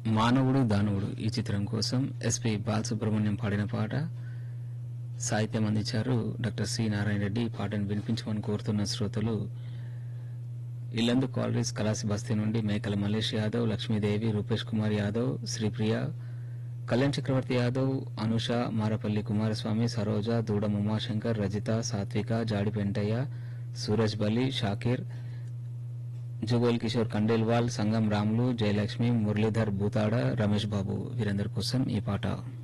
మానవుడు దానవుడు ఈ చిత్రం కోసం ఎస్పి బాలసుబ్రహ్మణ్యం పాడిన పాట సాహిత్యం అందించారు డాక్టర్ సి నారాయణ రెడ్డి ఈ పాటను వినిపించమని కోరుతున్న శ్రోతలు ఇల్లందు కాలరీస్ కలాసి బస్తీ నుండి మేకల మల్లేష్ యాదవ్ లక్ష్మీదేవి రూపేష్ కుమార్ యాదవ్ శ్రీప్రియ కళ్యాణ్ చక్రవర్తి యాదవ్ అనుష మారపల్లి కుమారస్వామి సరోజ దూడం ఉమాశంకర్ రజిత సాత్విక జాడి పెంటయ్య సూరజ్ బలి షాకీర్ జుగోల్ కిషోర్ కండేల్వాల్ సంగం రాములు జయలక్ష్మి మురళీధర్ బూతాడ రమేష్ బాబు వీరందరి కోసం ఈ పాట